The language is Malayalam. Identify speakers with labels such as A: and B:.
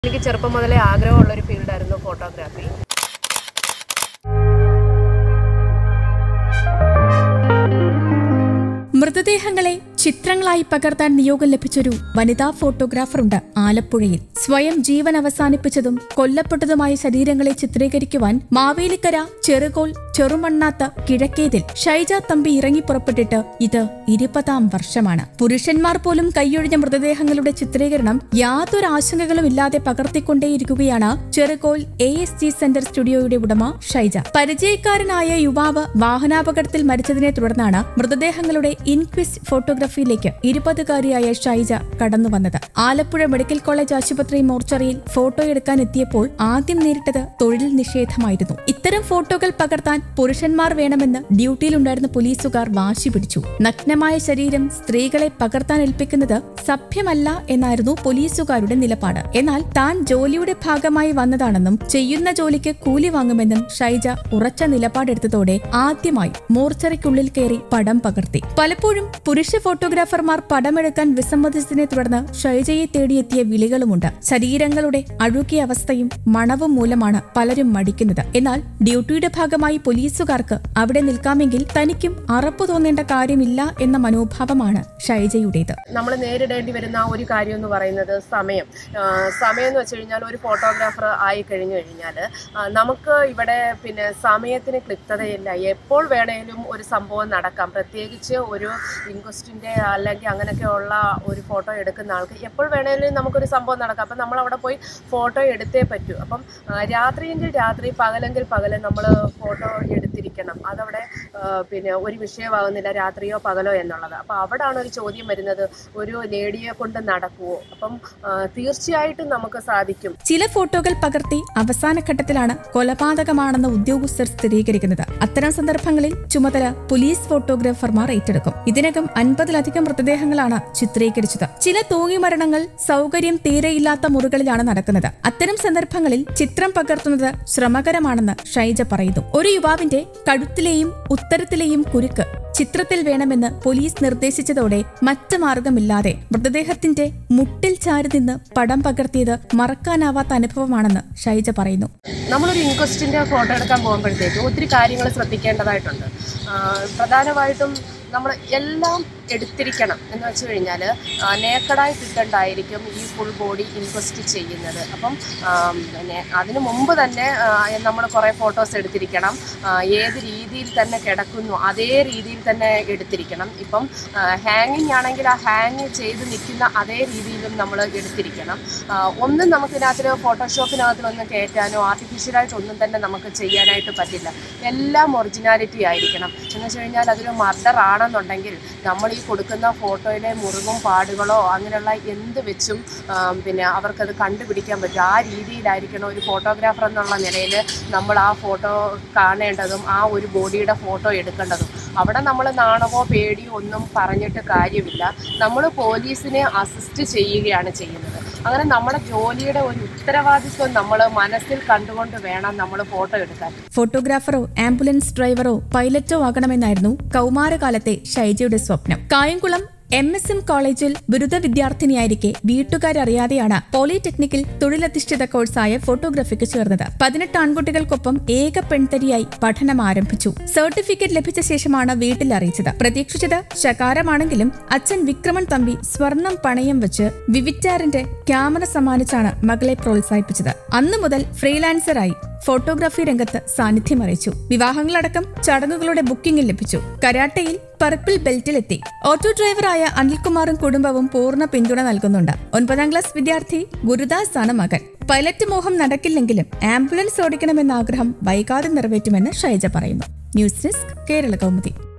A: എനിക്ക് ചെറുപ്പം മുതലേ ആഗ്രഹമുള്ള ഒരു ഫീൽഡായിരുന്നു ഫോട്ടോഗ്രാഫി
B: മൃതദേഹങ്ങളെ ചിത്രങ്ങളായി പകർത്താൻ നിയോഗം ലഭിച്ചൊരു വനിതാ ഫോട്ടോഗ്രാഫറുണ്ട് ആലപ്പുഴയിൽ സ്വയം ജീവൻ അവസാനിപ്പിച്ചതും കൊല്ലപ്പെട്ടതുമായ ശരീരങ്ങളെ ചിത്രീകരിക്കുവാൻ മാവേലിക്കര ചെറുകോൾ ചെറുമണ്ണാത്ത കിഴക്കേതിൽ ഷൈജ തമ്പി ഇറങ്ങി പുറപ്പെട്ടിട്ട് ഇത് ഇരുപതാം വർഷമാണ് പുരുഷന്മാർ പോലും കൈയൊഴിഞ്ഞ മൃതദേഹങ്ങളുടെ ചിത്രീകരണം യാതൊരു ആശങ്കകളും ഇല്ലാതെ പകർത്തിക്കൊണ്ടേയിരിക്കുകയാണ് Cherukol A S G centre സ്റ്റുഡിയോയുടെ ഉടമ ഷൈജ പരിചയക്കാരനായ യുവാവ് വാഹനാപകടത്തിൽ മരിച്ചതിനെ തുടർന്നാണ് മൃതദേഹങ്ങളുടെ ഇൻക്വിസ്റ്റ് ഫോട്ടോഗ്രാഫിയിലേക്ക് ഇരുപതുകാരിയായ ഷൈജ കടന്നു വന്നത് ആലപ്പുഴ മെഡിക്കൽ കോളേജ് ആശുപത്രി മോർച്ചറിയിൽ ഫോട്ടോ എടുക്കാൻ എത്തിയപ്പോൾ ആദ്യം നേരിട്ടത് തൊഴിൽ നിഷേധമായിരുന്നു ഇത്തരം ഫോട്ടോകൾ പകർത്താൻ പുരുഷന്മാർ വേണമെന്ന് ഡ്യൂട്ടിയിലുണ്ടായിരുന്ന പോലീസുകാർ വാശി പിടിച്ചു നഗ്നമായ ശരീരം സ്ത്രീകളെ പകർത്താൻ ഏൽപ്പിക്കുന്നത് സഭ്യമല്ല എന്നായിരുന്നു പോലീസുകാരുടെ നിലപാട് എന്നാൽ താൻ ജോലിയുടെ ഭാഗമായി വന്നതാണെന്നും ചെയ്യുന്ന ജോലിക്ക് കൂലി വാങ്ങുമെന്നും ഷൈജ ഉറച്ച നിലപാടെടുത്തതോടെ ആദ്യമായി മോർച്ചറിക്കുള്ളിൽ കയറി പടം പകർത്തി പലപ്പോഴും പുരുഷ ഫോട്ടോഗ്രാഫർമാർ പടമെടുക്കാൻ വിസമ്മതിച്ചതിനെ തുടർന്ന് ഷൈജയെ തേടിയെത്തിയ വിളികളുമുണ്ട് ശരീരങ്ങളുടെ അഴുകിയ അവസ്ഥയും മണവും മൂലമാണ് പലരും മടിക്കുന്നത് എന്നാൽ ഡ്യൂട്ടിയുടെ ഭാഗമായി പോലീസുകാർക്ക് അവിടെ നിൽക്കാമെങ്കിൽ തനിക്കും അറപ്പ് തോന്നേണ്ട കാര്യമില്ല എന്ന മനോഭാവമാണ് ഷൈജയുടേത്
A: നമ്മൾ നേരിടേണ്ടി വരുന്ന ആ ഒരു കാര്യം എന്ന് പറയുന്നത് സമയം ആ, സമയം എന്ന് വെച്ച് കഴിഞ്ഞാൽ ഒരു ഫോട്ടോഗ്രാഫർ ആയി കഴിഞ്ഞു കഴിഞ്ഞാൽ നമുക്ക് ഇവിടെ പിന്നെ സമയത്തിന് ക്ലിപ്തതയില്ല എപ്പോൾ വേണേലും ഒരു സംഭവം നടക്കാം പ്രത്യേകിച്ച് ഒരു ഇൻക്വസ്റ്റിൻ്റെ അല്ലെങ്കിൽ അങ്ങനെയൊക്കെയുള്ള ഒരു ഫോട്ടോ എടുക്കുന്ന ആൾക്ക് എപ്പോൾ വേണേലും നമുക്കൊരു സംഭവം നടക്കാം അപ്പം നമ്മൾ അവിടെ പോയി ഫോട്ടോ എടുത്തേ പറ്റൂ അപ്പം ആ, രാത്രിയെങ്കിൽ രാത്രി പകലെങ്കിൽ പകല് നമ്മൾ ഫോട്ടോ എടുത്തിരിക്കണം അതവിടെ ആ, പിന്നെ ഒരു വിഷയമാകുന്നില്ല രാത്രിയോ പകലോ എന്നുള്ളത് അപ്പോൾ അവിടാണ് ഒരു ചോദ്യം വരുന്നത് ഒരു ലേഡിയെ കൊണ്ട് നടക്കുമോ അപ്പം ആ, തീർച്ചയായിട്ടും നമുക്ക് സാധിക്കും
B: ചില ഫോട്ടോകൾ പകർത്തി അവസാന ഘട്ടത്തിലാണ് കൊലപാതകമാണെന്ന് ഉദ്യോഗസ്ഥർ സ്ഥിരീകരിക്കുന്നത് അത്തരം സന്ദർഭങ്ങളിൽ ചുമതല പോലീസ് ഫോട്ടോഗ്രാഫർമാർ ഏറ്റെടുക്കും ഇതിനകം അൻപതിലധികം മൃതദേഹങ്ങളാണ് ചിത്രീകരിച്ചത് ചില തൂങ്ങിമരണങ്ങൾ സൗകര്യം തീരെയില്ലാത്ത മുറികളിലാണ് നടക്കുന്നത് അത്തരം സന്ദർഭങ്ങളിൽ ചിത്രം പകർത്തുന്നത് ശ്രമകരമാണെന്ന് ഷൈജ പറയുന്നു ഒരു യുവാവിന്റെ കഴുത്തിലെയും ഉത്തരത്തിലെയും കുരുക്ക് ചിത്രത്തിൽ വേണമെന്ന് പോലീസ് നിർദ്ദേശിച്ചതോടെ മറ്റു മാർഗമില്ലാതെ മൃതദേഹത്തിന്റെ മുട്ടിൽ ചാരി നിന്ന് പടം പകർത്തിയത് മറക്കാനാവാത്ത അനുഭവമാണെന്ന് ഷൈജ പറയുന്നു
A: നമ്മളൊരു ഇൻക്വസ്റ്റിൻ്റെ ഫോട്ടോ എടുക്കാൻ പോകുമ്പോഴത്തേക്ക് ഒത്തിരി കാര്യങ്ങൾ ശ്രദ്ധിക്കേണ്ടതായിട്ടുണ്ട് ആ, പ്രധാനമായിട്ടും നമ്മൾ എല്ലാം എടുത്തിരിക്കണം എന്ന് വെച്ച് കഴിഞ്ഞാൽ നേക്കഡായി കിട്ടണ്ടായിരിക്കും ഈ ഫുൾ ബോഡി ഇൻക്വസ്റ്റ് ചെയ്യുന്നത് അപ്പം ആം, പിന്നെ അതിനു മുമ്പ് തന്നെ നമ്മൾ കുറേ ഫോട്ടോസ് എടുത്തിരിക്കണം ആ, ഏത് രീതിയിൽ തന്നെ കിടക്കുന്നു അതേ രീതിയിൽ തന്നെ എടുത്തിരിക്കണം ഇപ്പം ഹാങ്ങിങ് ആണെങ്കിൽ ആ ഹാങ് ചെയ്ത് നിൽക്കുന്ന അതേ രീതിയിലും നമ്മൾ എടുത്തിരിക്കണം ആ, ഒന്നും നമുക്ക് ഇതിനകത്തിൽ ഫോട്ടോഷോപ്പിനകത്തിലൊന്നും കയറ്റാനോ ആർട്ടിഫിഷ്യലായിട്ട് ഒന്നും തന്നെ നമുക്ക് ചെയ്യാനായിട്ട് പറ്റില്ല എല്ലാം ഒറിജിനാലിറ്റി ആയിരിക്കണം എന്ന് വെച്ച് കഴിഞ്ഞാൽ അതൊരു മർഡർ ആണെന്നുണ്ടെങ്കിൽ നമ്മൾ ഈ കൊടുക്കുന്ന ഫോട്ടോയിലെ മുറിവും പാടുകളോ അങ്ങനെയുള്ള എന്ത് വെച്ചും ആ, പിന്നെ അവർക്കത് കണ്ടുപിടിക്കാൻ പറ്റും ആ രീതിയിലായിരിക്കണം ഒരു ഫോട്ടോഗ്രാഫർ എന്നുള്ള നിലയിൽ നമ്മൾ ആ ഫോട്ടോ കാണേണ്ടതും ആ ഒരു ബോഡിയുടെ ഫോട്ടോ എടുക്കേണ്ടതും അവിടെ നമ്മൾ നാണമോ പേടിയോ ഒന്നും പറഞ്ഞിട്ട് കാര്യമില്ല നമ്മൾ പോലീസിനെ അസിസ്റ്റ് ചെയ്യുകയാണ് ചെയ്യുന്നത് അങ്ങനെ നമ്മുടെ ജോലിയുടെ ഒരു ഉത്തരവാദിത്വം നമ്മൾ മനസ്സിൽ കണ്ടുകൊണ്ട് വേണം നമ്മൾ ഫോട്ടോ എടുക്കാൻ
B: ഫോട്ടോഗ്രാഫറോ ആംബുലൻസ് ഡ്രൈവറോ പൈലറ്റോ ആകണമെന്നായിരുന്നു കൗമാരകാലത്തെ ഷൈജയുടെ സ്വപ്നം കായംകുളം എം എസ് എം കോളേജിൽ ബിരുദ വിദ്യാർത്ഥിനിയായിരിക്കെ വീട്ടുകാരറിയാതെയാണ് പോളിടെക്നിക്കിൽ തൊഴിലധിഷ്ഠിത കോഴ്സായ ഫോട്ടോഗ്രാഫിക്ക് ചേർന്നത് പതിനെട്ട് ആൺകുട്ടികൾക്കൊപ്പം ഏക പെൺതരിയായി പഠനം ആരംഭിച്ചു സർട്ടിഫിക്കറ്റ് ലഭിച്ച ശേഷമാണ് വീട്ടിൽ അറിയിച്ചത് പ്രതീക്ഷിച്ചത് ശകാരമാണെങ്കിലും അച്ഛൻ വിക്രമൻ തമ്പി സ്വർണം പണയം വെച്ച് വിവിറ്റാറിന്റെ ക്യാമറ സമ്മാനിച്ചാണ് മകളെ പ്രോത്സാഹിപ്പിച്ചത് അന്നു മുതൽ ഫ്രീലാൻസറായി ഫോട്ടോഗ്രാഫി രംഗത്ത് സാന്നിധ്യം അറിയിച്ചു വിവാഹങ്ങളടക്കം ചടങ്ങുകളുടെ ബുക്കിംഗിൽ ലഭിച്ചു കരാട്ടയിൽ പർപ്പിൾ ബെൽറ്റിലെത്തി ഓട്ടോ ഡ്രൈവറായ അനിൽകുമാറും കുടുംബവും പൂർണ്ണ പിന്തുണ നൽകുന്നുണ്ട് ഒൻപതാം ക്ലാസ് വിദ്യാർത്ഥി ഗുരുദാസ് ആണ് മകൻ പൈലറ്റ് മോഹം നടക്കില്ലെങ്കിലും ആംബുലൻസ് ഓടിക്കണമെന്ന ആഗ്രഹം വൈകാതെ നിറവേറ്റുമെന്ന് ഷൈജ പറയുന്നു ന്യൂസ് ഡെസ്ക് കേരള കൗമുദി